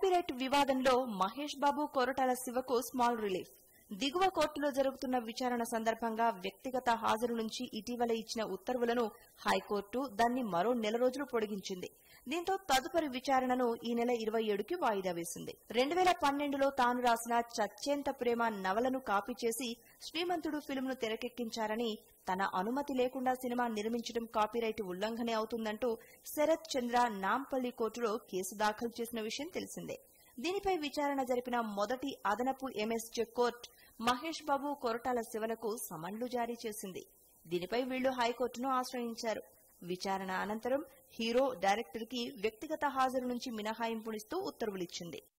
copyright వివాదంలో మహేష్ బాబు కొరటాల శివకు small relief దిగువ కోర్టులో జరుగుతున్న విచారణ సందర్భంగా వ్యక్తిగత హాజరు నుంచి ఇటీవల ఇచ్చిన ఉత్తర్వులను హైకోర్టు దాన్ని మరో నెల రోజులు పొడిగించింది దీంతో తదుపరి విచారణను ఈ నెల ఇరవై ఏడుకి వాయిదా వేసింది రెండు వేల పన్నెండులో తాను రాసిన చచ్చేంత ప్రేమ నవలను కాపీ చేసి శ్రీమంతుడు ఫిల్మ్ను తెరకెక్కించారని తన అనుమతి లేకుండా సినిమా నిర్మించడం కాపీరైట్ ఉల్లంఘనే అవుతుందంటూ శరత్ చంద్ర నాంపల్లి కోర్టులో కేసు దాఖలు చేసిన విషయం తెలిసిందే దీనిపై విచారణ జరిపిన మొదటి అదనపు ఎంఎస్జే కోర్టు మహేష్ బాబు కొరటాల శివలకు సమన్లు జారీ చేసింది దీనిపై వీళ్లు హైకోర్టును ఆశ్రయించారు విచారణ అనంతరం హీరో డైరెక్టర్ కి వ్యక్తిగత హాజరు నుంచి మినహాయింపునిస్తూ ఉత్తర్వులిచ్చింది